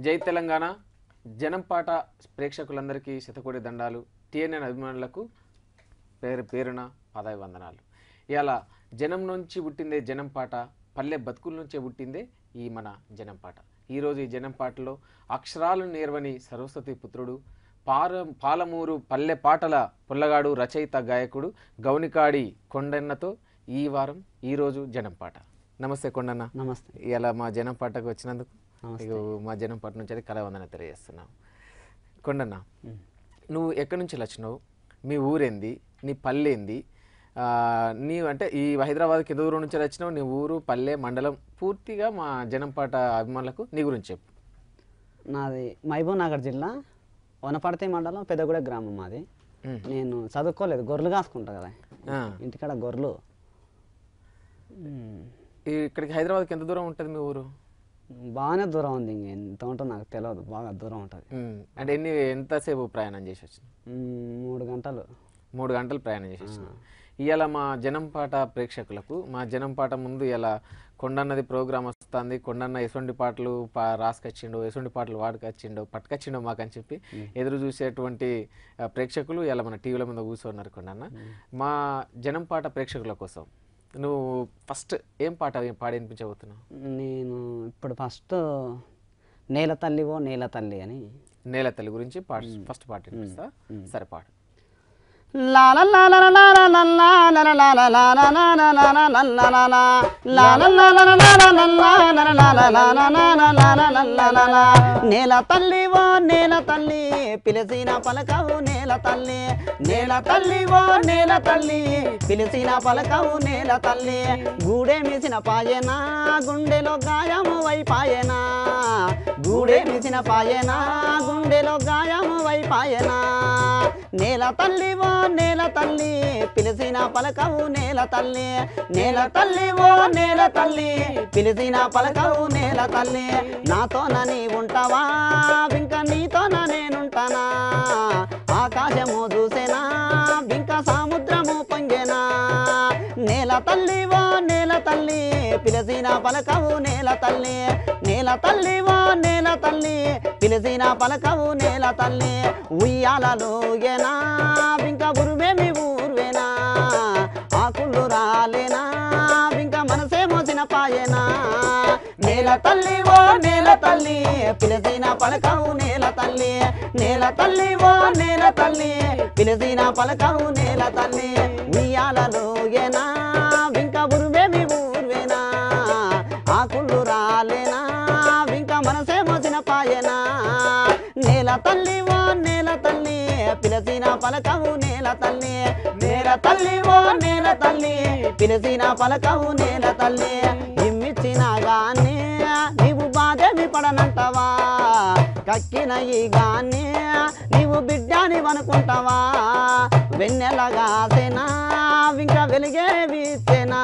జై తెలంగాణ జనం పాట ప్రేక్షకులందరికీ శతకోటి దండాలు టిఎన్ఎన్ అభిమానులకు పేరు పేరున పదవి వందనాలు ఇలా జనం నుంచి పుట్టిందే జనం పాట పల్లె బతుకుల నుంచే పుట్టిందే ఈ మన జనం పాట ఈరోజు ఈ జనం పాటలో అక్షరాలు నేర్వని సరస్వతి పుత్రుడు పార పాలమూరు పల్లె పాటల పుల్లగాడు రచయిత గాయకుడు గౌనికాడి కొండన్నతో ఈ వారం ఈరోజు జనం పాట నమస్తే కొండన్న నమస్తే ఇలా మా జనం పాటకు వచ్చినందుకు నమస్తే. ఇగో మా జనం పాట నుంచి కళ వందన తెలియజేస్తున్నాం కొండన్న నువ్వు ఎక్కడి నుంచి వచ్చినావు మీ ఊరేంది నీ పల్లె ఏంది ఆ, నీ అంటే ఈ హైదరాబాద్కి ఎంత దూరం నుంచి వచ్చినావు నీ ఊరు పల్లె మండలం పూర్తిగా మా జనం పాట అభిమానులకు నీ గురించి చెప్పు నాది మహబూబ్ నగర్ జిల్లా వనపర్తి మండలం పెద్దగూడ గ్రామం మాది మ్. నేను చదువుకోలేదు గొర్రెలు కాసుకుంటా కదా ఆ, ఇంటికాడ గొర్రెలు మ్, ఈ ఇక్కడికి హైదరాబాద్కి ఎంత దూరం ఉంటుంది మీ ఊరు బాగానే దూరం ఉంది ఇంక ఎంత ఉంటుందో నాకు తెలియదు బాగా దూరం ఉంటుంది ఉమ్, అంటే ఎన్ని ఎంతసేపు ప్రయాణం చేసి వచ్చినావు మ్, మూడు గంటలు మూడు గంటలు ప్రయాణం చేసి వచ్చినావు ఇవాళ మా జనం పాట ప్రేక్షకులకు మా జనం పాట ముందు ఇలా కొండన్నది ప్రోగ్రామ్ వస్తుంది కొండన్న ఎటువంటి పాటలు పా రాసుకొచ్చిండు ఎటువంటి పాటలు వాడుకొచ్చిండు పట్టుకొచ్చిండు మాకు అని చెప్పి ఎదురు చూసేటువంటి ఆ, ప్రేక్షకులు ఇలా మన టీవీల మీద కూర్చున్నారు కొండన్న మా జనం పాట ప్రేక్షకుల కోసం నువ్వు ఫస్ట్ ఏం పాట పాడి వినిపించబోతున్నావు నేను ఇప్పుడు ఫస్ట్ నేల తల్లివో నేల తల్లి అని నేల తల్లి గురించి పాట ఫస్ట్ పాట వినిపిస్తా సరే పాడు నేల తల్లివో నేల తల్లి పిలిచిన పలకవు నేల తల్లి నేల తల్లివో నేల తల్లి పిలిచిన పలకవు నేల తల్లి గూడే మిసిన పాయనా గుండెలో గాయము వైపాయనా గూడే మిసిన పాయనా గుండెలో గాయము వైపాయనా నేల తల్లివో నేల తల్లి పిలిచిన పలకవు నేల తల్లి నేల తల్లివో నేల తల్లి పిలిచిన పలకవు నేల తల్లి నాతోన నీ ఉంటావా ఇంకా నీతోన నేనుంటానా ఆకాశము చూసేనా ఇంకా సముద్రము పొంగేనా నేల తల్లివో నేల తల్లి పిలిచిన పలకవు నేల తల్లి నేల తల్లివో నేల తల్లి పిలిచిన పలకవు నేల తల్లి ఉయ్యాలలోగేనా ఇంకా గురువేమి ఊర్వేనా ఆకులు రాలేనా ఇంకా మనసే మోసిన పాయేనా నేల తల్లి ఓ నేల తల్లి పిలిచిన పలకవు నేల తల్లి నేల తల్లి ఓ నేల తల్లి పిలిచిన పలకవు నేల తల్లి ఉయ్యాలలోగేనా ఇంకా గురువేమి ఊర్వేనా ఆకులు రాలేనా ఇంకా మనసే మోసిన పాయనా నేల తల్లి ఓ నేల తల్లి పిలిచిన పలకవు నేల తల్లి నేల తల్లి ఓ నేల తల్లి పిలిచిన పలకవు నేల తల్లి ఇమ్మిచ్చిన గాని నీవు బాధేమి పడనంటావా కక్కిన ఈ గాని నీవు బిడ్డాని అనుకుంటావా వెన్నెలగాసేనా ఇంకా వెలిగే వీసేనా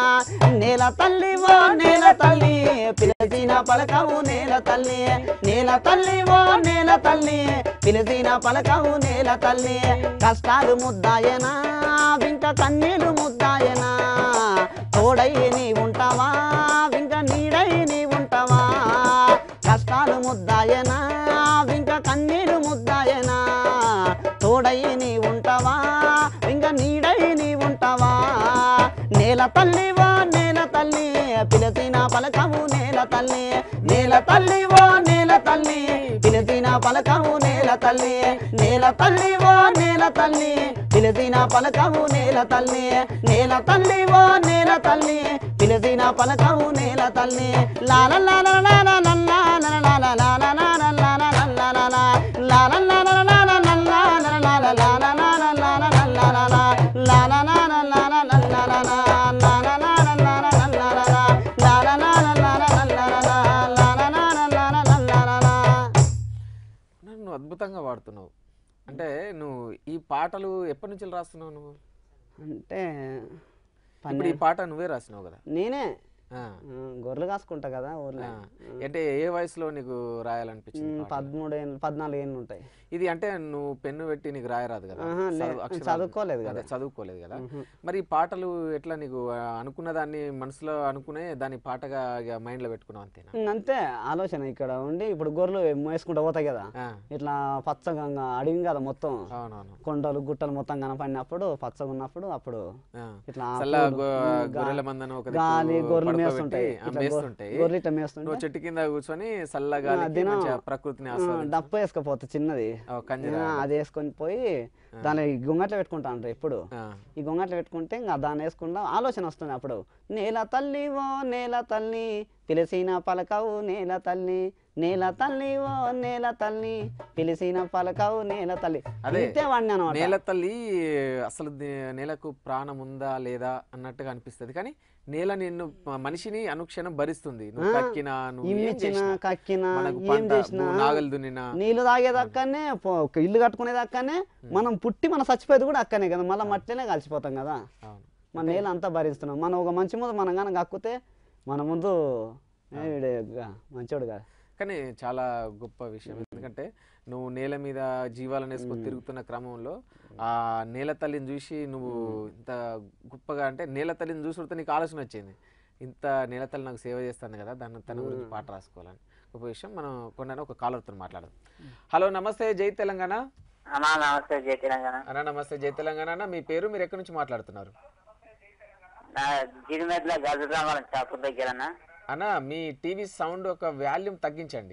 నేల తల్లి ఓ నేల తల్లి పిలిచిన పలకవు నేల తల్లి నేల తల్లి ఓ నేల తల్లి పిలిచిన పలకవు నేల తల్లి కష్టాలు ముద్దాయనా ఇంకా కన్నీళ్ళు ముద్దాయనా తోడై నీ ఉంటావా ఇంకా నీడై నీ ఉంటావా కష్టాలు ముద్దాయనా ఇంకా కన్నీరు ముద్దాయనా తోడై నీ ఉంటావా ఇంకా నీడై నీ ఉంటావా నేల తల్లివో నేల తల్లి పిలిచిన పలకవు నేల తల్లి నేల తల్లివో నేల తల్లి పిలిచిన పలకవు నేల తల్లి నేల తల్లివో నేల తల్లి పిలిచిన పలకవు నేల తల్లి నేల తల్లివో నేల తల్లి పిలిచిన పలకవు నేల తల్లి లాల లాల లాల లల్ల లాల లాల లాల లాల లాల లల్ల లాల లాల లాల లాల లల్ల లాల లాల లాల లాల లాల లల్ల లాల లాల లాల లాల లల్ల లాల లాల లాల లాల లల్ల లాల లాల లాల లాల లల్ల లాల లాల లాల లాల లల్ల లాల నన్ను అద్భుతంగా వాడుతున్నావు అంటే నువ్వు ఈ పాటలు ఎప్పటి నుంచి రాస్తున్నావు నువ్వు అంటే ఇప్పుడు ఈ పాట నువ్వే రాసినావు కదా నేనే ఆ, ఆ, గొర్రెలు కాసుకుంటా కదా ఊర్లో ఆ. అంటే ఏ వయసులో నీకు రాయాలనిపించింది ఉమ్, పాట? పదమూడు ఏళ్ళు పద్నాలుగు ఏళ్ళు ఉంటాయి ఇది అంటే నువ్వు పెన్ను పెట్టి నీకు రాయరాదు కదా ఆహా, లే- చదువు- అక్షరాలు- చదువుకోలేదు అదే, కదా. చదువుకోలేదు కదా మరి ఈ పాటలు ఎట్లా నీకు ఆ, అనుకున్న దాన్ని మనసులో అనుకునే దాన్ని పాటగా మైండ్ లో పెట్టుకున్నావు అంతేనా ఉమ్, అంతే ఆలోచన ఇక్కడ ఉండి ఇప్పుడు గొర్రెలు వేసుకుంటూ పోతాయి కదా ఆ, ఇట్లా పచ్చగా ఇంకా అడిగి కదా మొత్తం అవునవును కొండలు గుట్టలు మొత్తం కనపడినప్పుడు పచ్చగా ఉన్నప్పుడు అప్పుడు ఆ. ఇట్లా చల్ల ఆకులు, గొ- ఉమ్, గా- గొర్రెల మందను ఒక గాలి దిక్కు గొర్రెలు పడుకోబెట్టి, మేస్తుంటాయి ఆ, ఇట్లా గొ- మేస్తుంటాయి గొర్రెలు ఇట్లా మేస్తుంటే నువ్వు చెట్టు కింద కూర్చొని చల్లగా దినం ప్రకృతిని ఆ, ఆస్వాదించు. డప్పు వేసుకపోతే చిన్నది ఓ, కంజర ఆ, అది వేసుకొని పోయి దాని ఈ గుంగట్లో పెట్టుకుంటా అంటారు ఎప్పుడు ఆ, ఈ గుంగట్లో పెట్టుకుంటే ఇంకా దాన్ని వేసుకుంటా ఆలోచన వస్తుంది అప్పుడు నేల తల్లి ఓ నేల తల్లి పిలిచిన పలకవు నేల తల్లి నేల తల్లి ఓ నేల తల్లి పిలిచిన పలకవు నేల తల్లి అదే. ఇంతే వాడిని అనమాట నేల తల్లి అసలు దే- నేలకు ప్రాణం ఉందా లేదా అన్నట్టుగా అనిపిస్తది కానీ నేల నిన్ను మ- మనిషిని అనుక్షణం భరిస్తుంది నువ్వు కక్కినా నువ్వు ఏం ఇమ్మిచ్చిన చేసినా కక్కిన మనకు ఏం పంట చేసినా భూ- నాగలి దున్నినా నీళ్లు తాగేదక్కనే పో- ఒక ఇల్లు కట్టుకునేది అక్కనే మనం పుట్టి మనం చచ్చిపోయేది కూడా అక్కనే కదా మళ్ళీ మట్టిలోనే కలిసిపోతాం కదా అవును మన నేల అంతా భరిస్తున్నాం మనం ఒక మంచి ముందు మనం కానీ కక్కితే మన ముందు ఏ వీడు గా- మంచోడు కాదు కానీ చాలా గొప్ప విషయం ఎందుకంటే నువ్వు నేల మీద జీవాలను వేసుకొని తిరుగుతున్న క్రమంలో ఆ నేల తల్లిని చూసి నువ్వు ఇంత గొప్పగా అంటే నేల తల్లిని చూసుకుంటే నీకు ఆలోచన వచ్చింది ఇంత నేల తల్లి నాకు సేవ చేస్తాను కదా దాన్ని తన గురించి పాట రాసుకోవాలని గొప్ప విషయం మనం కొన్ని ఒక కాలర్తో మాట్లాడదాం హలో నమస్తే జై తెలంగాణ అన్నా నమస్తే జై తెలంగాణ అన్న నమస్తే జై తెలంగాణ అన్న మీ పేరు మీరు ఎక్కడి నుంచి మాట్లాడుతున్నారు నా జిడిమెట్ల గజరామరం చాపూర్ దగ్గర అన్న అన్న మీ టీవీ సౌండ్ ఒక వాల్యూమ్ తగ్గించండి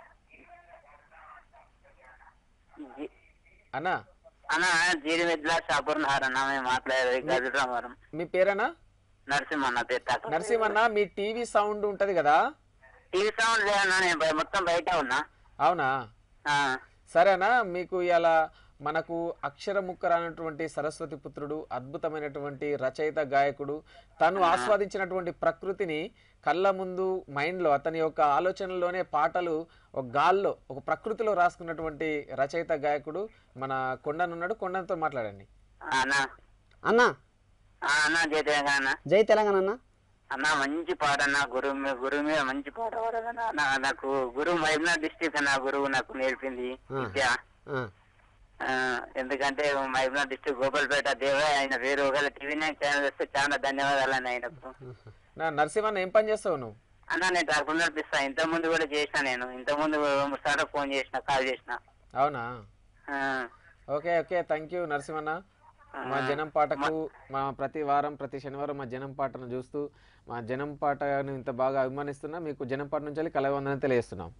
జి- అన్న అన్న జిడిమెట్ల చాపూర్ అన్న మేము మాట్లాడేది గజరామరం మీ పేరన్నా నరసింహన్న పేరు నరసింహన్న మీ టీవీ సౌండ్ ఉంటది కదా టీవీ సౌండ్ లేదన్నా నేను బయ- మొత్తం బయట ఉన్నా అవునా ఆ, సరేనా మీకు ఇలా మనకు అక్షర ముక్కరానటువంటి సరస్వతి పుత్రుడు అద్భుతమైనటువంటి రచయిత గాయకుడు తను ఆస్వాదించినటువంటి ప్రకృతిని కళ్ళ ముందు మైండ్లో అతని యొక్క ఆలోచనలోనే పాటలు ఒక గాల్లో ఒక ప్రకృతిలో రాసుకున్నటువంటి రచయిత గాయకుడు మన కొండనున్నాడు కొండతో మాట్లాడండి అన్న అన్న ఆ, అన్న జై తెలంగాణ అన్న జై తెలంగాణ అన్న అన్న మంచి పాట అన్న గురువు మీద గురువు మీద మంచి పాట పాడదన్న నా- నాకు గురువు మహిళ డిస్ట్రిక్ట్ అన్న గురువు నాకు నేర్పింది విద్య ఆ, ఆ, ఎందుకంటే మహిళ డిస్ట్రిక్ట్ గోపాల్పేట దేవ ఆయన పేరు ఒకవేళ టీవీ నైన్ ఛానల్ వస్తే చాలా ధన్యవాదాలు అన్న ఆయనకు నా నరసింహన్న ఏం పని చేస్తావు నువ్వు అన్న నేను ట్రాక్టర్ నడిపిస్తా ఇంత ముందు కూడా చేసిన నేను ఇంత ముందు సార్ ఫోన్ చేసిన కాల్ చేసిన అవునా ఆ, ఓకే ఓకే థ్యాంక్ యూ నరసింహన్న మా జనం పాటకు మా ప్రతి వారం ప్రతి శనివారం మా జనం పాటను చూస్తూ మా జనం పాటను ఇంత బాగా అభిమానిస్తున్నా మీకు జనం పాట నుంచి వెళ్ళి కలవందని తెలియజేస్తున్నాం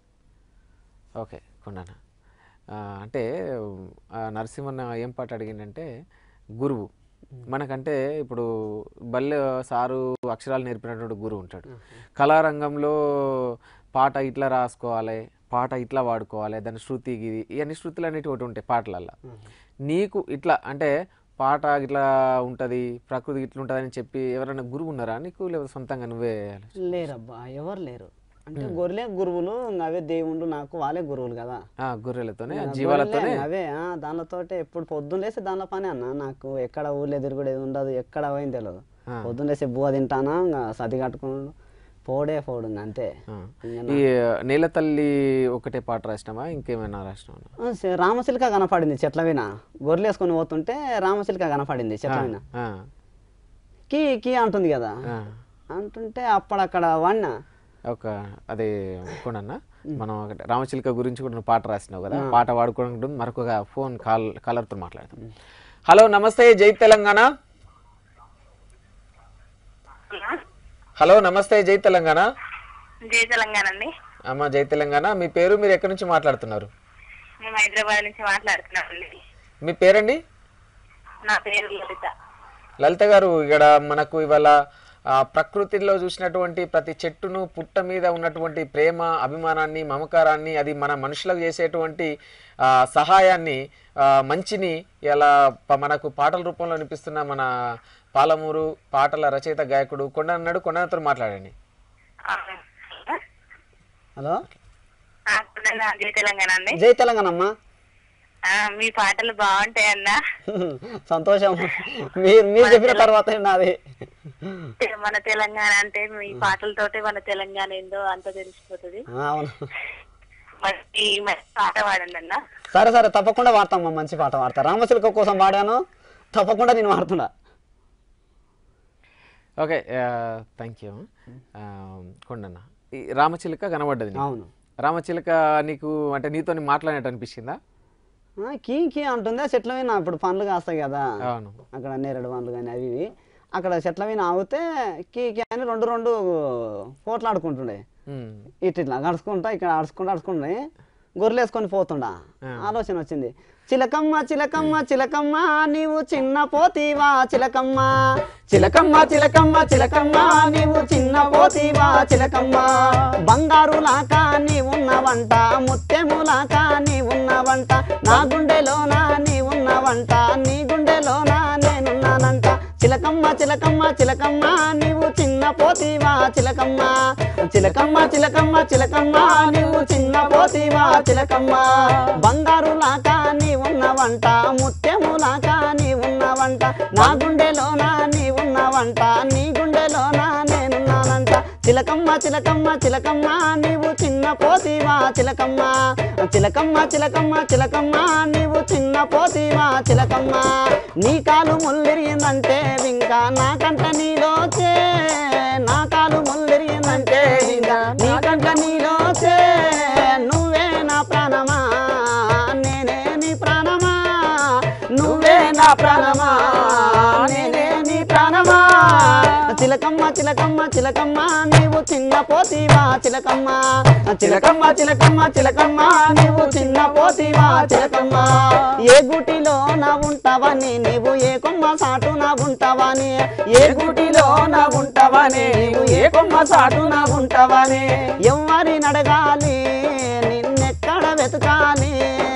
ఓకే కొండన ఆ, అంటే ఆ నరసింహన్న ఏం పాట అడిగిందంటే గురువు మనకంటే ఇప్పుడు బల్లె సారు అక్షరాలు నేర్పినటువంటి గురువు ఉంటాడు కళారంగంలో పాట ఇట్లా రాసుకోవాలి పాట ఇట్లా వాడుకోవాలి దాని శృతి గిది ఇవన్నీ శృతులు అనేటివి ఒకటి ఉంటాయి పాటలల్లో నీకు ఇట్లా అంటే పాట ఇట్లా ఉంటుంది ప్రకృతి ఇట్లా ఉంటుంది అని చెప్పి ఎవరైనా గురువు ఉన్నారా నీకు లేదా సొంతంగా నువ్వే లేరబ్బా ఎవరు లేరు అంటే గొర్రెలే గురువులు ఇంకా అవే దేవుళ్ళు నాకు వాళ్ళే గురువులు కదా ఆ, గొర్రెలతోనే ఆ, జీవాలతోనే గొర్రెలే, అవే ఆ, దానితోటే ఎప్పుడు పొద్దున్న లేసి దానిలో పని అన్న నాకు ఎక్కడ ఊళ్ళో తిరుగుడు ఉండదు ఎక్కడ పోయింది తెలియదు ఆ. పొద్దున్న లేసి బువ్వ తింటానా ఇంకా సతి కట్టుకున్నాడు పోడే పోడు ఇంకా అంతే ఆ. ఇంక ఈ నేల తల్లి ఒకటే పాట రాసినావా ఇంకేమైనా రాసినావా ఆ, సే- రామచిలుక కనపడింది చెట్ల మీద గొర్రెలు వేసుకొని పోతుంటే రామచిలుక కనపడింది చెట్ల మీద ఆ, కీ కీ అంటుంది కదా ఆ. అంటుంటే అప్పుడు అక్కడ వన్న ఒక అదే కొనన్నా మనం ఒకటి రామచిలుక గురించి కూడా నువ్వు పాట రాసినావు కదా పాట వాడుకోవడం మరొక ఫోన్ కాల్ కాలర్తో మాట్లాడతాం హలో నమస్తే జై తెలంగాణ హలో నమస్తే జై తెలంగాణ జై తెలంగాణ అండి అమ్మ జై తెలంగాణ మీ పేరు మీరు ఎక్కడి నుంచి మాట్లాడుతున్నారు మేము హైదరాబాద్ నుంచి మాట్లాడుతున్నామండి మీ పేరండి నా పేరు లలిత లలిత గారు ఇక్కడ మనకు ఇవాళ ఆ, ప్రకృతిలో చూసినటువంటి ప్రతి చెట్టును పుట్ట మీద ఉన్నటువంటి ప్రేమ అభిమానాన్ని మమకారాన్ని అది మన మనుషులకు చేసేటువంటి ఆ, సహాయాన్ని ఆ, మంచిని ఇలా ప- మనకు పాటల రూపంలో వినిపిస్తున్న మన పాలమూరు పాటల రచయిత గాయకుడు కొండ అన్నాడు కొండతో మాట్లాడండి ఆ, హలో ఆ, నా జై తెలంగాణ అండి జై తెలంగాణ అమ్మా ఆ, మీ పాటలు బాగుంటాయి అన్న సంతోషం మీరు మీరు చెప్పిన తర్వాత నాది మన తెలంగాణ అంటే మీ పాటలతోటే మన తెలంగాణ ఏందో అంత తెలిసిపోతుంది ఆ, అవును మరి ఈ మంచి పాట పాడండి అన్న సరే సరే తప్పకుండా వాడతామ్మా మంచి పాట వాడతా రామచిలక కోసం వాడాను తప్పకుండా నేను వాడుతున్నా ఓకే థ్యాంక్ యూ కొండన్న ఈ రామచిలుక కనబడ్డది నీకు. అవును రామచిలుక నీకు అంటే నీతో మాట్లాడినట్టు అనిపించిందా ఆ, కీ కీ అంటుంది ఆ చెట్ల మీద ఇప్పుడు పండ్లు కాస్తాయి కదా అవును అక్కడ నేరేడు పండ్లు కానీ అవి ఇవి అక్కడ చెట్ల మీద ఆగితే కీ కీ అని రెండు రెండు పోట్లాడుకుంటుండే ఉమ్. ఇటు ఇట్లా గడుచుకుంటా ఇక్కడ అడుచుకుంటా అడుచుకుంటే గొర్రెలు వేసుకొని పోతుండా ఆలోచన వచ్చింది చిలకమ్మ చిలకమ్మ చిలకమ్మ నీవు చిన్న పోతీవా చిలకమ్మ చిలకమ్మ చిలకమ్మ చిలకమ్మ నీవు చిన్న పోతీవా చిలకమ్మ బంగారు లాక నీ ఉన్నవంట ముత్యము లాక నీ ఉన్నవంట నా గుండెలోన నీ ఉన్నవంట నీ గుండెలోన నేనున్నానంట చిలకమ్మ చిలకమ్మ చిలకమ్మ నీవు చిన్న పోతీవా చిలకమ్మ చిలకమ్మ చిలకమ్మ చిలకమ్మ నీవు చిన్న పోతీవా చిలకమ్మ బంగారు లాక నీ ఉన్నవంట ముత్యము లాక నీ ఉన్నవంట నా గుండెలోన నీ ఉన్నవంట నీ గుండెలోన నేనున్నానంట చిలకమ్మ చిలకమ్మ చిలకమ్మ నీవు చిన్న పోతీవా చిలకమ్మ చిలకమ్మ చిలకమ్మ చిలకమ్మ నీవు చిన్న పోతీవా చిలకమ్మ నీ కాలు ముల్లిరిగిందంటే ఇంకా నాకంట నీలోచే నా కాలు ముల్లిరిగిందంటే ఇంకా నీకంట నీలోచే నువ్వే నా ప్రాణమా నేనే నీ ప్రాణమా నువ్వే నా ప్రాణమా నేనే నీ ప్రాణమా చిలకమ్మ చిలకమ్మ చిలకమ్మ నీవు చిన్న పోతీవా చిలకమ్మ చిలకమ్మ చిలకమ్మ చిలకమ్మ నీవు చిన్న పోతీవా చిలకమ్మ ఏ గుటిలో నా ఉంటావని నీవు ఏ కొమ్మ సాటు నా ఉంటావని ఏ గుటిలో నా ఉంటావని నీవు ఏ కొమ్మ సాటు నా ఉంటావని ఎవరి నడగాలి నిన్నెక్కడ వెతకాలి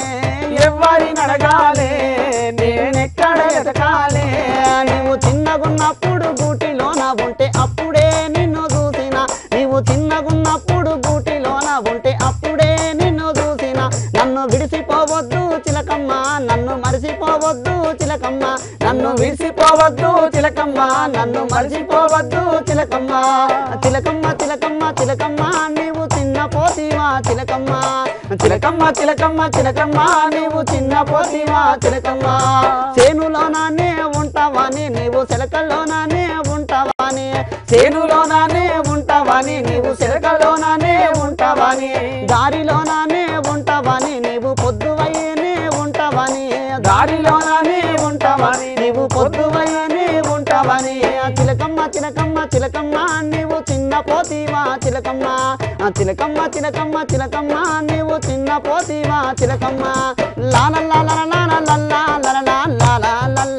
ఎవరి నడగాలి నేనెక్కడ వెతకాలి నీవు చిన్నగున్నప్పుడు గూటిలోన ఉంటే అప్పుడే నిన్ను చూసిన నీవు చిన్నగున్నప్పుడు గూటిలోన ఉంటే అప్పుడే నిన్ను చూసిన నన్ను విడిసిపోవద్దు చిలకమ్మ నన్ను మరిసిపోవద్దు చిలకమ్మ నన్ను విడిసిపోవద్దు చిలకమ్మ నన్ను మరిసిపోవద్దు చిలకమ్మ చిలకమ్మ చిలకమ్మ చిలకమ్మ నీవు చిన్న పోతీవా చిలకమ్మ చిలకమ్మ చిలకమ్మ చిలకమ్మ నీవు చిన్న పోతీవా చిలకమ్మ చేనులోనానే ఉంటావని నీవు చిలకల్లోనానే ఉంటావని చేనులోనానే ఉంటావని నీవు చిలకల్లోనానే ఉంటావని దారిలోనానే ఉంటావని నీవు పొద్దువయ్యనే ఉంటావని దారిలోనానే ఉంటావని నీవు పొద్దువయ్యనే ఉంటావని ఆ చిలకమ్మ చిలకమ్మ చిలకమ్మ నీవు చిన్న పోతీవా చిలకమ్మ ఆ చిలకమ్మ చిలకమ్మ చిలకమ్మ నీవు చిన్న పోతీవా చిలకమ్మ లాల లాల లాల లల్ల లల లాల లల్ల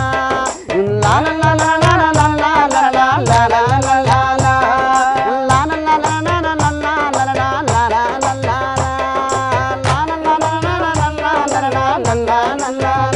లాల లాల లాల లల్ల లల లాల లల్ల లాల లాల లాల లల్ల లల లాల లల్ల లాల లాల లాల లల్ల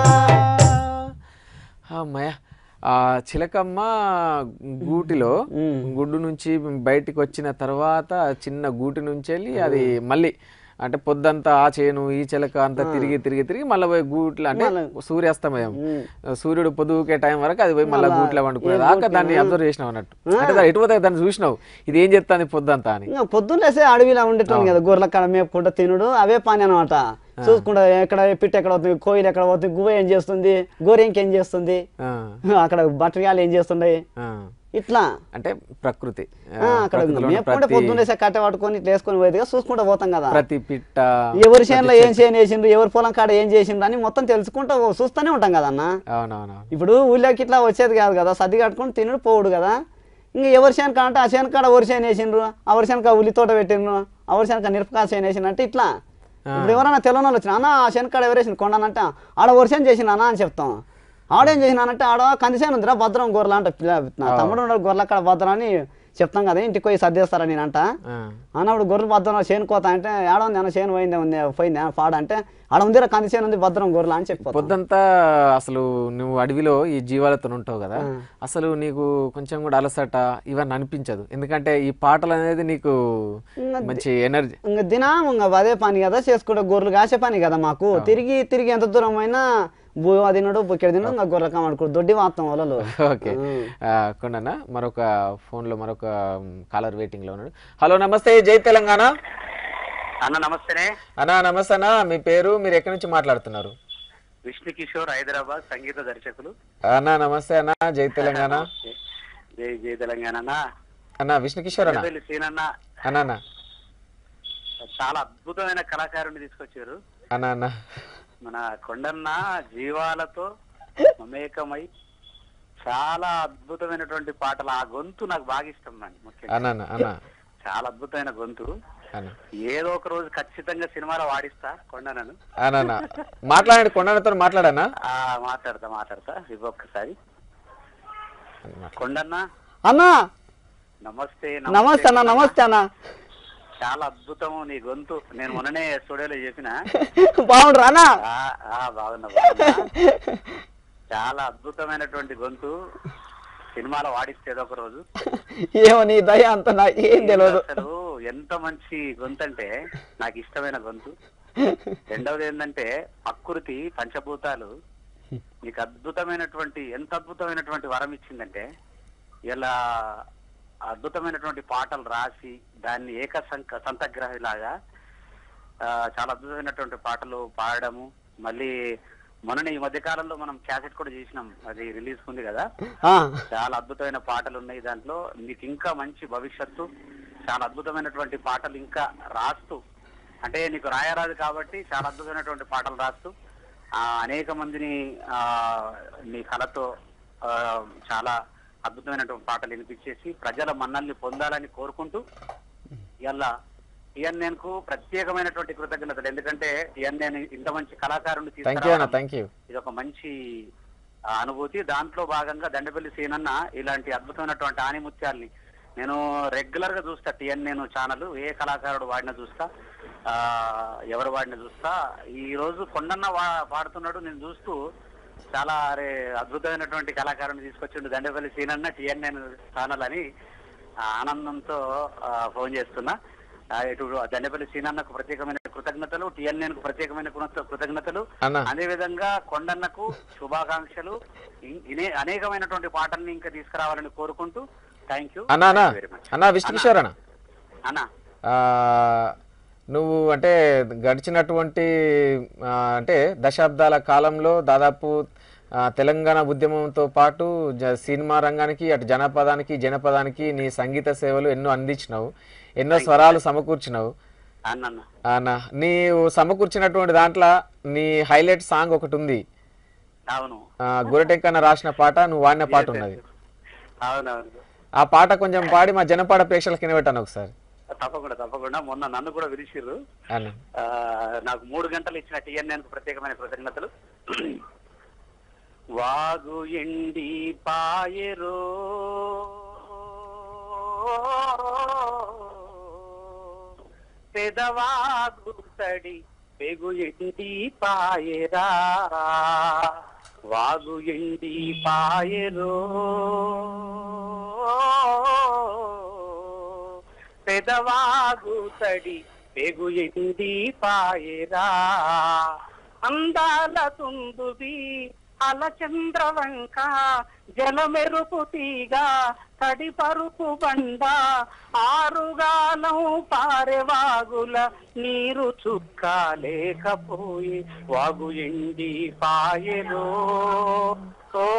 అమ్మయ్య ఆ చిలకమ్మ గూటిలో గుడ్డు నుంచి బయటికి వచ్చిన తర్వాత చిన్న గూటి నుంచి వెళ్ళి అది మళ్ళీ అంటే పొద్దంతా ఆ చేను ఈ చిలక అంతా తిరిగి తిరిగి తిరిగి మళ్ళీ పోయి గూట్లో అంటే సూర్యాస్తమయం సూర్యుడు పొద్దుకే టైం వరకు అది పోయి మళ్ళీ గూట్లో వండుకునేది దాకా దాన్ని అబ్జర్వ్ చేసినావు అన్నట్టు అంటే దాన్ని ఎటు పోతే దాన్ని చూసినావు ఇది ఏం చెప్తాంది పొద్దంతా అని ఇంకా పొద్దున్నేసే అడవిలో ఉండేటోని కదా గొర్రెల కాడ మేపుకుంటా తినుడు అవే పని అనమాట చూసుకుంటా ఎక్కడ పిట్ట ఎక్కడ పోతుంది కోయిలు ఎక్కడ పోతుంది గువ్వ ఏం చేస్తుంది గోరె ఇంకేం చేస్తుంది ఆ, అక్కడ బట్టరిగాలు ఏం చేస్తున్నాయి ఆ. ఇట్లా అంటే ప్రకృతి ఆ, ఆ, అక్కడ ప్రకృతిలో ఉన్న మేపుకుంటే ప్రతి పొద్దున్నేసే కట్టె పట్టుకొని ఇట్లా వేసుకొని పోయేదిగా చూసుకుంటా పోతాం కదా ప్రతి పిట్ట ఎవరి చేనులో ఏం చేయని వేసిండ్రు ఎవరి పొలం కాడ ఏం చేసిండ్రు అని మొత్తం తెలుసుకుంటూ చూస్తూనే ఉంటాం కదా అన్న అవునవునవును ఇప్పుడు ఊళ్ళోకి ఇట్లా వచ్చేది కాదు కదా సర్ది కట్టుకొని తినుడు పోవుడు కదా ఇంకా ఎవరి చేను అంటే ఆ చేను కాడ వరి చేను వేసిండ్రు ఆ వరి చేనుక ఉల్లి తోట పెట్టిండ్రు ఆ వరి చేనుక మిరపకాయ చేను వేసిండ్రు అంటే ఇట్లా ఇప్పుడు ఎవరైనా తెలంగాణ వాళ్ళు వచ్చిన అన్న ఆ చేను కాడ ఎవరేసిన కొండనంటే ఆడ వరి చేను చేసిన అన్న అని చెప్తాం ఆడేం చేసినానంటే ఆడ కందిసేను ఉందిరా భద్రం గొర్రెలు అంటే పిల్ల- నా తమ్ముడు ఉన్నాడు గొర్రెల కాడ భద్రం అని చెప్తాం కదా ఇంటికి పోయి సర్దేస్తారా నేనంట ఆ, అన్నప్పుడు గొర్రెలు భద్రం చేను కోత అంటే ఏడ ఉంది అన్న చేను పోయిందే ఉంది పోయింది పాడ అంటే ఆడ ఉంది రా కంది చేను ఉంది భద్రం గొర్రెలు అని చెప్పిపోతాం పొద్దంతా అసలు నువ్వు అడవిలో ఈ జీవాలతో ఉంటావు కదా అసలు నీకు కొంచెం కూడా అలసట ఇవన్నీ అనిపించదు ఎందుకంటే ఈ పాటలు అనేది నీకు మంచి ఎనర్జీ ఇంకా దినం ఇంకా అదే పని కదా చేసుకుంటే గొర్రెలు కాసే పని కదా మాకు తిరిగి తిరిగి ఎంత దూరం అయినా భూ తినడు బుక్కెడు తినడు ఇంకా గొర్రెలు కామడుకోడు దొడ్డి మాత్రం వాళ్ళు ఓకే కొండన్న మరొక ఫోన్లో మరొక కాలర్ వెయిటింగ్లో ఉన్నాడు హలో నమస్తే జై తెలంగాణ అన్న నమస్తేనే అన్నా నమస్తే అన్న మీ పేరు మీరు ఎక్కడి నుంచి మాట్లాడుతున్నారు విష్ణు కిషోర్ హైదరాబాద్ సంగీత దర్శకులు అన్నా నమస్తే అన్న జై తెలంగాణ జై జై తెలంగాణ అన్న అన్న విష్ణు కిషోర్ అన్న పెద్దపల్లి సీనన్న అన్న అన్న చాలా అద్భుతమైన కళాకారుని తీసుకొచ్చారు అన్న అన్న మన కొండన్న జీవాలతో మమేకమై చాలా అద్భుతమైనటువంటి పాటలు ఆ గొంతు నాకు బాగా ఇష్టం అండి ముఖ్యంగా అన్న అన్న అన్న చాలా అద్భుతమైన గొంతు అన్న ఏదో ఒక రోజు ఖచ్చితంగా సినిమాలో వాడిస్తా కొండనను అన్న అన్న మాట్లాడండి కొండతో మాట్లాడన్నా ఆ మాట్లాడతా మాట్లాడతా ఇవి ఒక్కసారి కొండన్న అన్నా నమస్తే నమస్తే అన్న నమస్తే అన్న చాలా అద్భుతము నీ గొంతు నేను మొన్ననే స్టూడియోలో చెప్పిన బాగుండ్రా అన్న ఆ, ఆ, బాగున్నా బాగున్నా. చాలా అద్భుతమైనటువంటి గొంతు సినిమాలో వాడిస్తే ఏదో ఒక రోజు ఏమో నీ దయ అంత నాకు ఏం తెలియదు అసలు ఎంత మంచి గొంతు అంటే నాకు ఇష్టమైన గొంతు రెండవది ఏంటంటే ప్రకృతి పంచభూతాలు నీకు అద్భుతమైనటువంటి ఎంత అద్భుతమైనటువంటి వరం ఇచ్చిందంటే ఇలా అద్భుతమైనటువంటి పాటలు రాసి దాన్ని ఏక సంక సంతగ్రహిలాగా ఆ, చాలా అద్భుతమైనటువంటి పాటలు పాడడము మళ్ళీ మొన్న ఈ మధ్య కాలంలో మనం క్యాసెట్ కూడా చేసినాం అది రిలీజ్ ఉంది కదా ఆ, చాలా అద్భుతమైన పాటలు ఉన్నాయి దాంట్లో మీకు ఇంకా మంచి భవిష్యత్తు చాలా అద్భుతమైనటువంటి పాటలు ఇంకా రాస్తూ అంటే నీకు రాయరాదు కాబట్టి చాలా అద్భుతమైనటువంటి పాటలు రాస్తూ ఆ, అనేక మందిని ఆ, నీ కళతో ఆ, చాలా అద్భుతమైనటువంటి పాటలు వినిపించేసి ప్రజల మన్నల్ని పొందాలని కోరుకుంటూ ఇలా టిఎన్ఎన్కు ప్రత్యేకమైనటువంటి కృతజ్ఞతలు ఎందుకంటే టిఎన్ఎన్ ఇంత మంచి కళాకారుని థ్యాంక్ యూ అన్న తీసుకురావడం థ్యాంక్ యూ ఇది ఒక మంచి ఆ, అనుభూతి దాంట్లో భాగంగా దండపల్లి సీనన్న ఇలాంటి అద్భుతమైనటువంటి ఆనిముత్యాల్ని నేను రెగ్యులర్ గా చూస్తా టిఎన్ఎన్ ఛానల్ ఏ కళాకారుడు వాడిన చూస్తా ఆ, ఎవరు వాడిన చూస్తా ఈ రోజు కొండన్న వా- పాడుతున్నాడు నేను చూస్తూ చాలా అరే అద్భుతమైనటువంటి కళాకారుని తీసుకొచ్చిండు దండపల్లి సీనన్న టిఎన్ఎన్ ఛానల్ అని ఆ, ఆనందంతో ఆ, ఫోన్ చేస్తున్నా ఆ, ఇటు దండపల్లి సీనన్నకు ప్రత్యేకమైన కృతజ్ఞతలు టిఎన్ఎన్ కు ప్రత్యేకమైన కృత- కృతజ్ఞతలు అన్న అదే విధంగా కొండన్నకు శుభాకాంక్షలు ఇన్- ఇనే- అనేకమైనటువంటి పాటల్ని ఇంకా తీసుకురావాలని కోరుకుంటూ థ్యాంక్ యూ అన్న అన్న వెరీ మచ్ అన్న విష్ణు కిషోర్ అన్న అన్న ఆ, నువ్వు అంటే గడిచినటువంటి ఆ, అంటే దశాబ్దాల కాలంలో దాదాపు ఆ, తెలంగాణ ఉద్యమంతో పాటు జ సినిమా రంగానికి అటు జనపదానికి జనపదానికి నీ సంగీత సేవలు ఎన్నో అందించినావు ఎన్నో స్వరాలు సమకూర్చినావు అన్న అన్న అన్న నీవు సమకూర్చినటువంటి దాంట్లో నీ హైలైట్ సాంగ్ ఒకటి ఉంది అవును ఆ, గొరటెంకన్న రాసిన పాట నువ్వు వాడిన పాట ఉన్నది అవునవును ఆ పాట కొంచెం పాడి మా జనపాడ ప్రేక్షకులకు వినబెట్టాను ఒకసారి తప్పకుండా తప్పకుండా మొన్న నన్ను కూడా విరిచిర్రు అన్న ఆ, నాకు మూడు గంటలు ఇచ్చిన టిఎన్ఎన్ కు ప్రత్యేకమైన కృతజ్ఞతలు వాగు ఎండి పాయరో పెదవాగు తడి పెగు ఎండి పాయరా వాగు ఎండి పాయరో పెదవాగు తడి పెగు ఎండి పాయరా అందాల తుందువి అలచంద్రవంక జలమెరుపు తీగ తడి పరుపు బండ ఆరుగాలం పారెవాగుల నీరు చుక్క లేకపోయి వాగు ఎండి పాయలో ఓ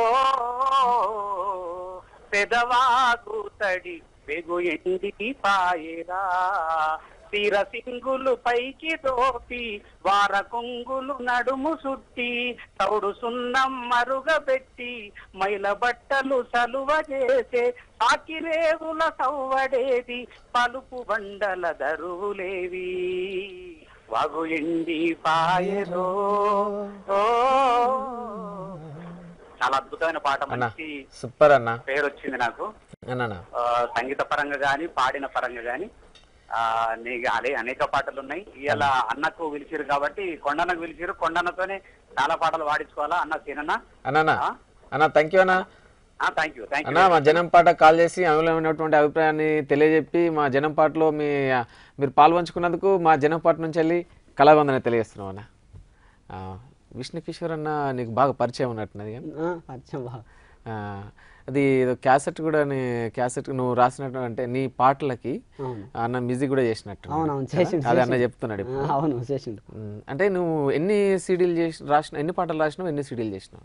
పెదవాగు తడి పెగు ఎండి పాయరా తీర సింగులు పైకి దోపి వార కొంగులు నడుము సుట్టి తౌడు సున్నం మరుగబెట్టి మైల బట్టలు సలువ చేసే సాకిరేవుల సవ్వడేది పలుపు బండల దరువులేవి వాగు ఎండి పాయలో ఓ చాలా అద్భుతమైన పాట అన్న మంచి సూపర్ అన్న పేరు వచ్చింది నాకు అన్నానా ఆ, సంగీత పరంగా గాని పాడిన పరంగా గాని ఆ, నీకు అదే అనేక పాటలు ఉన్నాయి ఇవాళ అన్నకు పిలిచిరు కాబట్టి కొండన్నకు పిలిచిరు కొండన్నతోనే చాలా పాటలు పాడించుకోవాలా అన్న సీనన్న అన్నానా ఆ? అన్న థ్యాంక్ యూ అన్న థ్యాంక్ యూ థ్యాంక్ అన్న మా జనం పాట కాల్ చేసి అనుకూలమైనటువంటి అభిప్రాయాన్ని తెలియజెప్పి మా జనం పాటలో మీ మీరు పాల్పంచుకున్నందుకు మా జనం పాట నుంచి వెళ్ళి కళాబంధన తెలియజేస్తున్నాం అన్న ఆ, విష్ణు కిషోర్ అన్న నీకు బాగా పరిచయం ఉన్నట్టున్నది కానీ ఆ, పరిచయం బాగా ఆ, అది ఏదో క్యాసెట్ కూడా నీ క్యాసెట్ నువ్వు రాసినట్టు అంటే నీ పాటలకి అవును అన్న మ్యూజిక్ కూడా చేసినట్టు అవునవును చేసిండు అది అన్న చేసిండు. చెప్తున్నాడు ఇప్పుడు. ఆ, అవును చేసిండు ఉమ్, అంటే నువ్వు ఎన్ని సీడీలు చేసి రాసిన ఎన్ని పాటలు రాసినావు ఎన్ని సీడీలు చేసినావు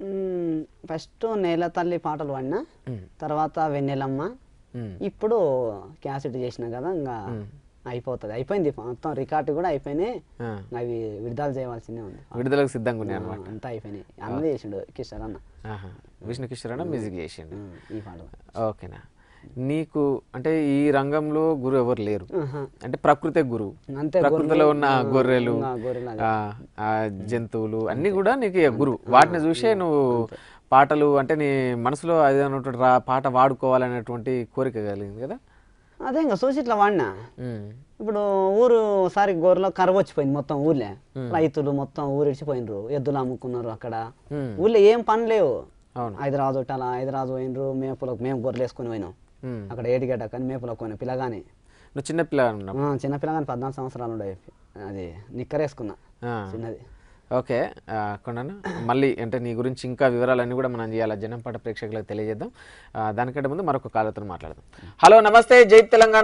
ఫస్ట్ నేల తల్లి పాటలు పాడినా ఉమ్, తర్వాత వెన్నెలమ్మ ఉమ్, ఇప్పుడు క్యాసెట్ చేసిన కదా ఇంకా అయిపోతుంది అయిపోయింది మొత్తం రికార్డు కూడా అయిపోయినాయి ఆ. అవి విడుదల చేయవలసిందే ఉంది విడుదలకు సిద్ధంగా ఉన్నాయి అనమాట అంతా అయిపోయినాయి అన్నీ చేసిండు కిషోర్ అన్న ఆహా. విష్ణు కిషోర్ అన్న మ్యూజిక్ చేసిండు ఉమ్, ఈ పాటలు ఓకేనా నీకు అంటే ఈ రంగంలో గురు ఎవరు లేరు ఆహా. అంటే ప్రకృతే గురువు అంతే ప్రకృతిలో ఉన్న గొర్రెలు ఆ, గొర్రెలు ఆ, ఆ జంతువులు అన్నీ కూడా నీకు ఇక గురువు వాటిని చూసే నువ్వు పాటలు అంటే నీ మనసులో అదే అన్నటువంటి రా పాట వాడుకోవాలనేటువంటి కోరిక కలిగింది కదా అదే ఇంకా చూసి ఇట్లా వాడినా ఉమ్, ఇప్పుడు ఊరు సారి గొర్రెలో కరువు వచ్చిపోయింది మొత్తం ఊర్లే రైతులు మొత్తం ఊరిడిచిపోయినరు ఎద్దులు అమ్ముకున్నారు అక్కడ ఉమ్, ఊర్లో ఏం పని లేవు అవును హైదరాబాద్ ఒకటి హైదరాబాద్ పోయినరు మేపులకు మేము గొర్రెలు వేసుకొని పోయినాం ఉమ్. అక్కడ ఏడిగడ్డ కానీ మేపులకు పోయినా పిల్లగాని నువ్వు చిన్న పిల్ల ఉన్నావు ఆ, చిన్న పిల్లగాని పద్నాలుగు సంవత్సరాలు ఉండే అది నిక్కర్ వేసుకున్నా ఆ. చిన్నది ఓకే ఆ, కొండన్న మళ్ళీ అంటే నీ గురించి ఇంకా వివరాలన్నీ కూడా మనం చేయాలి జనంపాట ప్రేక్షకులకు తెలియజేద్దాం ఆ, దానికంటే ముందు మరొక కాలతో మాట్లాడదాం హలో నమస్తే జై తెలంగాణ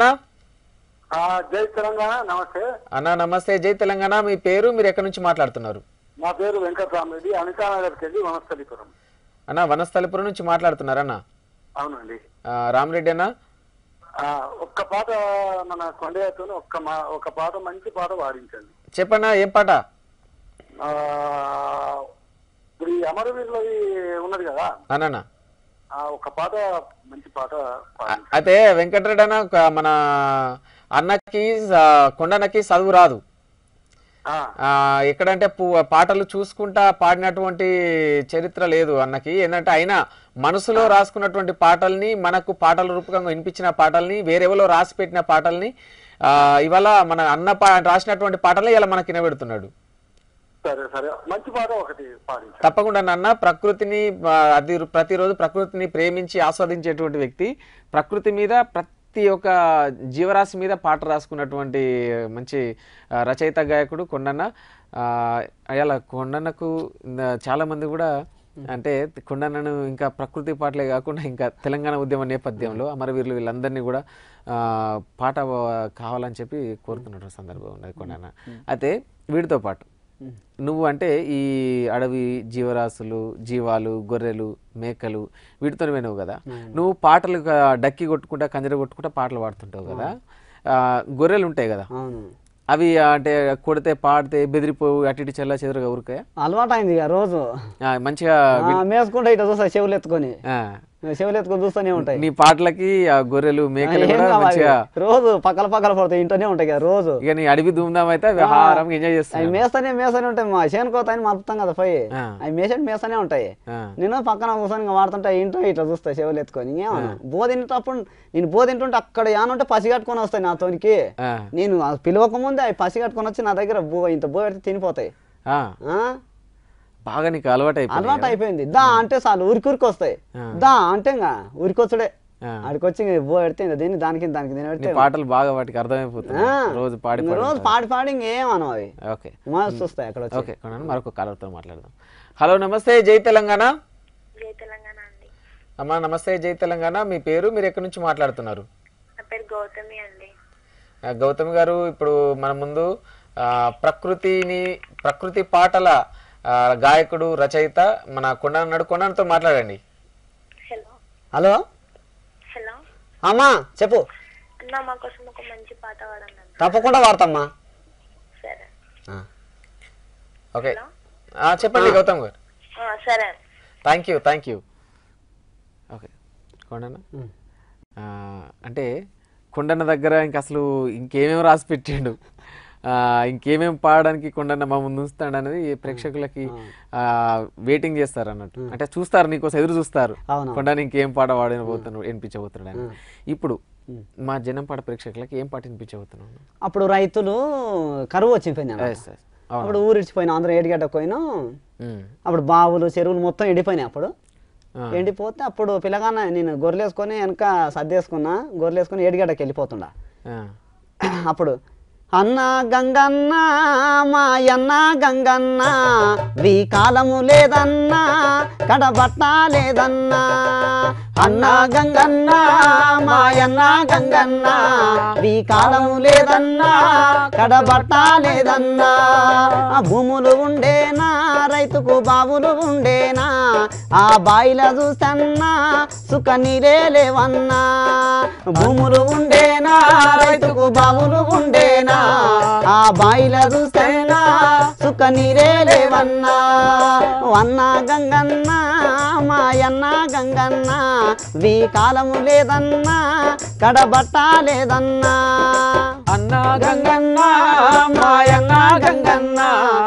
జై తెలంగాణ నమస్తే అన్న నమస్తే జై తెలంగాణ మీ పేరు మీరు ఎక్కడి నుంచి మాట్లాడుతున్నారు నా పేరు వెంకటరామరెడ్డి అనితానగర్కి వెళ్ళి వనస్థలిపురం అన్న వనస్థలిపురం నుంచి మాట్లాడుతున్నారన్న అవునండి ఆ, రామరెడ్డి అన్న ఆ, ఒక్క పాట మన కొండయ్యతో ఒక్క మా ఒక పాట మంచి పాట వాడించండి చెప్పన్నా ఏం పాట ఆ, ఇప్పుడు ఈ అమరవీరులది ఉన్నది కదా అన్న ఆ ఒక పాట మంచి పాట పాడించండి అయితే వెంకటరెడ్డి అన్న ఒక మన అన్నకి ఆ, కొండన్నకి చదువు రాదు ఆ, ఆ, ఎక్కడంటే పు- పాటలు చూసుకుంటా పాడినటువంటి చరిత్ర లేదు అన్నకి ఏంటంటే అయినా మనసులో రాసుకున్నటువంటి పాటల్ని మనకు పాటల రూపకంగా వినిపించిన పాటల్ని వేరెవరో రాసి పెట్టిన పాటల్ని ఆ, ఇవాళ మన అన్న పా రాసినటువంటి పాటల్ని ఇలా మనకి వినబెడుతున్నాడు సరే సరే మంచి పాట ఒకటి పాడించండి తప్పకుండా నాన్న ప్రకృతిని ఆ, అది ప్రతిరోజు ప్రకృతిని ప్రేమించి ఆస్వాదించేటువంటి వ్యక్తి ప్రకృతి మీద ప్రతి ఒక్క జీవరాశి మీద పాట రాసుకున్నటువంటి మంచి ఆ, రచయిత గాయకుడు కొండన్న ఆ, అలా కొండన్నకు ఆ, చాలా మంది కూడా అంటే కొండన్నను ఇంకా ప్రకృతి పాటలే కాకుండా ఇంకా తెలంగాణ ఉద్యమ నేపథ్యంలో అమరవీరులు వీళ్ళందరినీ కూడా ఆ, పాట కావాలని చెప్పి కోరుతున్న సందర్భం ఉన్నది కొండన్న అయితే వీటితో పాటు నువ్వు అంటే ఈ అడవి జీవరాశులు జీవాలు గొర్రెలు మేకలు వీటితో వినవు కదా నువ్వు పాటలు గా- డక్కి కొట్టుకుంటా కంజర కొట్టుకుంటా పాటలు పాడుతుంటావు కదా ఆ, గొర్రెలు ఉంటాయి కదా అవును అవి ఆ, అంటే కొడితే పాడితే బెదిరిపోవు అటు ఇటు చెల్ల చెదరుగా ఊరుకాయా అలవాటు అయింది ఇక రోజు ఆ, మంచిగా ఆ, మేసుకుంటా ఇట్లా చూస్తా చెవులు ఎత్తుకొని ఆ, చెవులు ఎత్తుకొని చూస్తూనే ఉంటాయి నీ పాటలకి ఆ గొర్రెలు మేకలు ఏం కూడా కావాలి? మంచిగా రోజు పక్కల పక్కల పడతాయి ఇంటనే ఉంటాయి కదా రోజు ఇక నీ అడవి ధూమ్ధాం అయితే అవి హారంగా ఎంజాయ్ అవి చేస్తాయి మేస్తనే మేస్తనే ఉంటాయి మా చేనుకోతాయని మలుపుతాం కదా పోయి ఆ. అవి మేసని మేస్తనే ఉంటాయి ఆ, నేను పక్కన కూర్చొని ఇంకా వాడుతుంటే ఇంటో ఇట్లా చూస్తా చెవులు ఎత్తుకొని ఇంకేమన్నా బో తింటప్పుడు నేను బో తింటుంటే అక్కడ యానుంటే పసి కట్టుకొని వస్తాయి నాతోనికి ఆ, నేను ఆ పిలవక ముందే అవి పసి కట్టుకొని వచ్చి నా దగ్గర బో ఇంత బో పెడితే తినిపోతాయి ఆ, ఆ? బాగా నీకు అలవాటు అయిపోయింది అలవాటు అయిపోయింది దా అంటే చాలు ఉరికి ఉరికి వస్తాయి దా అంటే ఇంకా ఉరికొచ్చుడే ఆ. ఆడికొచ్చి ఇంక బో పెడితే ఇంకా దీన్ని దానికి దానికి దీని నీ పెడితే పాటలు బాగా వాటికి అర్థమైపోతుంది ఆ. రోజు పాడి ఇంక పాడి రోజు పాడి పాడి ఇంకేమనం అవి ఓకే మస్తు వస్తాయి అక్కడ వచ్చి ఓకే కొన్నాను మరొక కాలర్తో మాట్లాడదాం హలో నమస్తే జై తెలంగాణ జై తెలంగాణ అండి అమ్మా నమస్తే జై తెలంగాణ మీ పేరు మీరు ఎక్కడి నుంచి మాట్లాడుతున్నారు నా పేరు గౌతమి అండి ఆ, గౌతమ్ గారు ఇప్పుడు మన ముందు ఆ, ప్రకృతిని ప్రకృతి పాటల ఆ, గాయకుడు రచయిత మన కొండ నడుకొండతో మాట్లాడండి హలో హలో హలో అమ్మా చెప్పు అన్న మా కోసం ఒక మంచి పాట పాడండి అన్న తప్పకుండా వాడతామ్మా సరే ఓకే ఆ, చెప్పండి గౌతమ్ గారు ఆ, సరే thank you thank you okay కొండన్న ఉమ్. ఆ, అంటే కొండన్న దగ్గర ఇంక అసలు ఇంకేమేమి రాసి పెట్టిండు ఆ, ఇంకేమేం పాడడానికి కొండన్న మా ముందు ఉంచుతాడు అనేది ప్రేక్షకులకి ఆ, వెయిటింగ్ చేస్తారు అన్నట్టు అంటే చూస్తారు నీకోసం ఎదురు చూస్తారు అవును. కొండని ఇంకేం పాట వాడినబోతున్నాడు వినిపించబోతున్నాడు అని ఇప్పుడు మా జనం పాట ప్రేక్షకులకి ఏం పాట వినిపించబోతున్నాను అప్పుడు రైతులు కరువు వచ్చిపోయింది అన్నమాట. Yes, yes. అవును. అప్పుడు ఊరిడిచిపోయినా అందరూ ఏడిగడ్డ పోయినా ఉమ్. అప్పుడు బావులు చెరువులు మొత్తం ఎండిపోయినాయి అప్పుడు ఆ. ఎండిపోతే అప్పుడు పిల్లగాన నేను గొర్రెలేసుకొని వెనక సర్దేసుకున్నా గొర్రెలేసుకొని ఏడిగడ్డకి వెళ్ళిపోతుండా ఆ. అప్పుడు అన్న గంగన్న మాయన్న గంగన్న వీ కాలము లేదన్నా కడబట్ట లేదన్నా అన్న గంగన్న మాయన్న గంగన్న వీ కాలము లేదన్నా కడబట్ట లేదన్నా ఆ భూములు ఉండేనా రైతుకు బావులు ఉండేనా ఆ బాయిల చూసన్నా సుఖ నీరే లేవన్నా భూములు ఉండేనా రైతుకు బావులు ఉండేనా ఆ బాయిల చూసేనా సుఖ నీరే లేవన్నా అన్న గంగన్న మాయన్న గంగన్న వీ కాలము లేదన్నా కడబట్ట లేదన్నా అన్న గంగన్న మాయన్న గంగన్న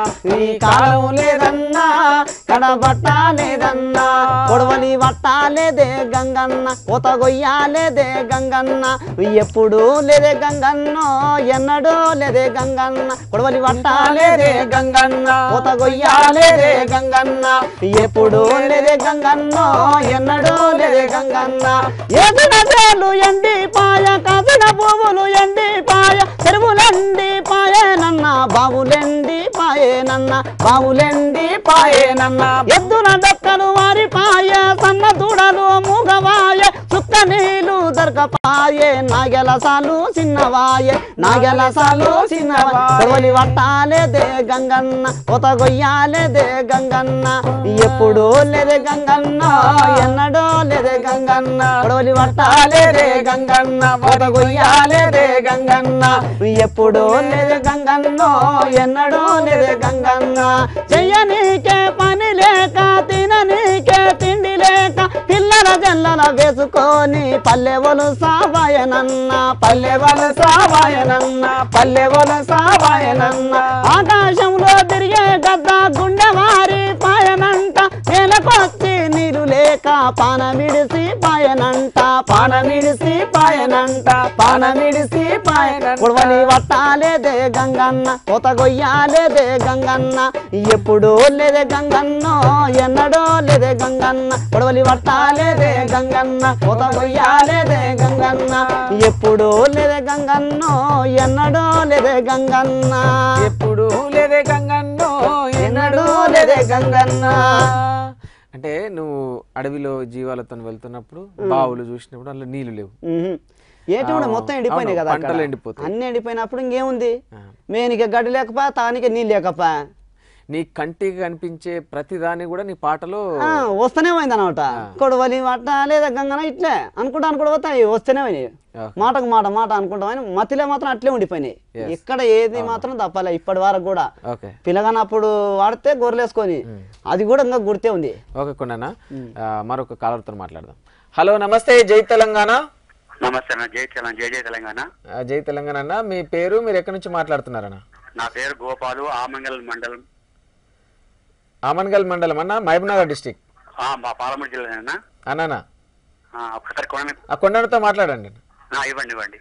ఈ కాలం లేదన్నా కడబట్ట లేదన్నా కొడవలి వట్టాలేదే గంగన్న కొత గొయ్యాలేదే గంగన్న ఎప్పుడు లేదే గంగన్నో ఎన్నడూ లేదే గంగన్న కొడవలి వట్టాలేదే గంగన్న కొత గొయ్యాలేదే గంగన్న ఎప్పుడు లేదే గంగన్నో ఎన్నడూ లేదే గంగన్న ఏసిన చేలు ఎండి పాయ కాసిన పువ్వులు ఎండి పాయ చెరువులెండి పాయేనన్న బావులెండి పాయేనన్న బావులెండి పాయేనన్న ఎద్దుల డక్కలు వారి పాయ సన్న దూడలు మూగవాయ చుక్క నీళ్ళు దొరకపాయే నాగెలసాలు చిన్నవాయే నాగెలసాలు చిన్నవాయి వట్టాలేదే గంగన్న కొత గొయ్యాలేదే గంగన్న ఎప్పుడు లేదే గంగన్న ఎన్నడో లేదే గంగన్న కొడవలి వట్టాలేదే గంగన్న కొత గొయ్యాలేదే గంగన్న ఎప్పుడు లేదే గంగన్నో ఎన్నడో లేదే గంగన్న చెయ్యనీకే పని లేక తిననీకే తిండి లేక పిల్లల జల్లల వేసుకొని పల్లెవలు సావాయనన్న పల్లెవలు సావాయనన్న పల్లెవలు సావాయనన్న ఆకాశంలో తిరిగే గద్ద గుండెవారి పాయనంట నేలకొచ్చి నీరు లేక పానమిడిసి పాయనంట పానమిడిసి పాయనంట పానమిడిసి పాయన కొడవలి వట్టాలేదే గంగన్న కొత గొయ్యాలేదే గంగన్న ఎప్పుడు లేదే గంగన్నో ఎన్నడో లేదే గంగన్న కొడవలి వట్టాలేదే గంగన్న కొత గొయ్యాలేదే గంగన్న ఎప్పుడు లేదే గంగన్నో ఎన్నడో లేదే గంగన్న ఎప్పుడు లేదే గంగన్నో ఎన్నడూ లేదే గంగన్న అంటే నువ్వు అడవిలో జీవాలతో వెళ్తున్నప్పుడు బావులు చూసినప్పుడు అందులో నీళ్లు లేవు మ్మ్. ఏటి కూడా మొత్తం ఎండిపోయినాయి అవును, కదా అక్కడ. పంటలు ఎండిపోతాయి. అన్ని ఎండిపోయినప్పుడు ఇంకేముంది ఆ. మేనికి గడ్డి లేకపోయా తానికి నీళ్ళు లేకపోయా నీ కంటికి కనిపించే ప్రతి దాన్ని కూడా నీ పాటలో ఆ, వస్తూనే పోయింది అనమాట కొడవలి వట్ట లేదా గంగన ఇట్లే అనుకుంటా అనుకుంటా పోతాయి వస్తూనే పోయినాయి ఓకే. మాటకు మాట మాట అనుకుంటా పోయినాయి మతిలో మాత్రం అట్లే ఉండిపోయినాయి ఇక్కడ ఏది మాత్రం తప్పలే ఇప్పటి వరకు కూడా ఓకే పిల్లగానప్పుడు వాడితే గొర్రెలేసుకొని అది కూడా ఇంకా గుర్తే ఉంది ఓకే కొండనా మరొక కాలర్తో మాట్లాడదాం హలో నమస్తే జై తెలంగాణ నమస్తే అన్న జై తెలంగాణ జై జై తెలంగాణ ఆ, జై తెలంగాణ అన్న మీ పేరు మీరు ఎక్కడి నుంచి మాట్లాడుతున్నారన్న నా పేరు గోపాలు ఆమంగల్ మండలం ఆమన్గల్ మండలం అన్న మహబూబ్నగర్ డిస్టిక్ ఆ, మా పాలమూరు జిల్లా అన్నానా ఒక్కసారి కొన ఆ కొండతో మాట్లాడండి ఇవ్వండి ఇవ్వండి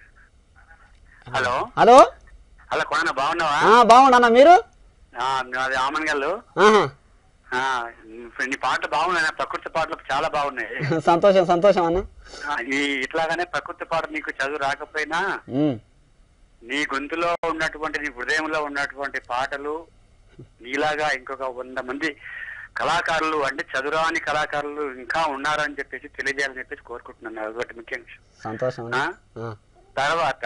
హలో హలో హలో కొన బాగున్నావా ఆ, బాగుండన్నా మీరు ఆ, నాది ఆమన్గల్లు ఆహా. ఆ, నీ పాటలు బాగున్నాయి ప్రకృతి పాటలు చాలా బాగున్నాయి సంతోషం సంతోషం అన్న ఆ, ఈ ఇట్లాగానే ప్రకృతి పాట నీకు చదువు రాకపోయినా ఉమ్. నీ గొంతులో ఉన్నటువంటి నీ హృదయంలో ఉన్నటువంటి పాటలు నీలాగా ఇంకొక వంద మంది కళాకారులు అంటే చదురాని కళాకారులు ఇంకా ఉన్నారని చెప్పేసి తెలియజేయాలని చెప్పేసి కోరుకుంటున్నాను అదొకటి ముఖ్య విషయం సంతోషం అన్న ఆ? ఆ, తర్వాత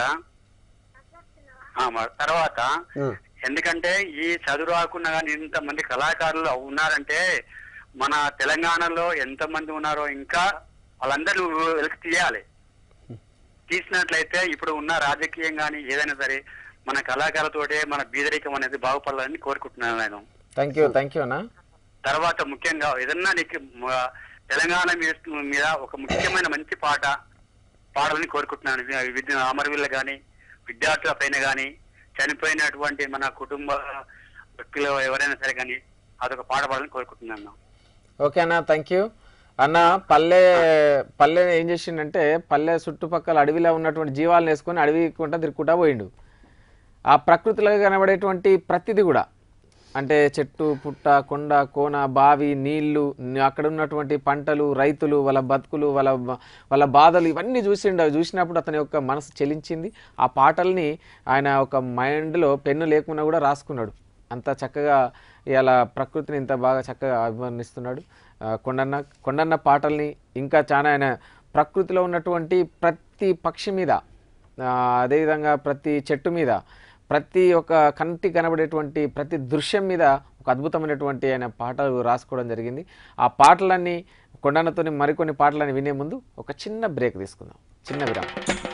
ఆ, మ- తర్వాత ఆ. ఎందుకంటే ఈ చదువు రాకుండా కానీ ఇంతమంది కళాకారులు ఉన్నారంటే మన తెలంగాణలో ఎంతమంది ఉన్నారో ఇంకా వాళ్ళందరూ వెలికి తీయాలి తీసినట్లయితే ఇప్పుడు ఉన్న రాజకీయం కానీ ఏదైనా సరే మన కళాకారులతోటే మన బీదరికం అనేది బాగుపడాలని కోరుకుంటున్నాను నేను థ్యాంక్ యూ థ్యాంక్ యూ అన్న తర్వాత ముఖ్యంగా ఏదన్నా నీకు మ- తెలంగాణ మీద మీద ఒక ముఖ్యమైన మంచి పాట పాడాలని కోరుకుంటున్నాను వి- విద్య అమరవీళ్ళ కానీ విద్యార్థుల పైన కానీ చనిపోయినటువంటి మన కుటుంబ వ్యక్తులు ఎవరైనా సరే కానీ అదొక పాట పాడాలని కోరుకుంటున్నాను ఓకే అన్న థ్యాంక్ యూ అన్న పల్లె పల్లె ఏం చేసిండంటే పల్లె చుట్టుపక్కల అడవిలో ఉన్నటువంటి జీవాలను వేసుకొని అడవి కుంటా తిరుక్కుంటా పోయిండు ఆ ప్రకృతిలో కనబడేటువంటి ప్రతిదీ కూడా అంటే చెట్టు పుట్ట కొండ కోన బావి నీళ్లు ని- అక్కడ ఉన్నటువంటి పంటలు రైతులు వాళ్ళ బతుకులు వాళ్ళ బ- వాళ్ళ బాధలు ఇవన్నీ చూసిండు అవి చూసినప్పుడు అతని యొక్క మనసు చెలించింది ఆ పాటల్ని ఆయన ఒక మైండ్లో పెన్ను లేకుండా కూడా రాసుకున్నాడు అంత చక్కగా ఇలా ప్రకృతిని ఇంత బాగా చక్కగా అభివర్ణిస్తున్నాడు ఆ, కొండన్న కొండన్న పాటల్ని ఇంకా చాలా ఆయన ప్రకృతిలో ఉన్నటువంటి ప్రతి పక్షి మీద ఆ, అదేవిధంగా ప్రతి చెట్టు మీద ప్రతి ఒక్క కంటి కనబడేటువంటి ప్రతి దృశ్యం మీద ఒక అద్భుతమైనటువంటి ఆయన పాటలు రాసుకోవడం జరిగింది ఆ పాటలన్నీ కొండన్నతోని మరికొన్ని పాటలని వినే ముందు ఒక చిన్న బ్రేక్ తీసుకుందాం చిన్న విరామం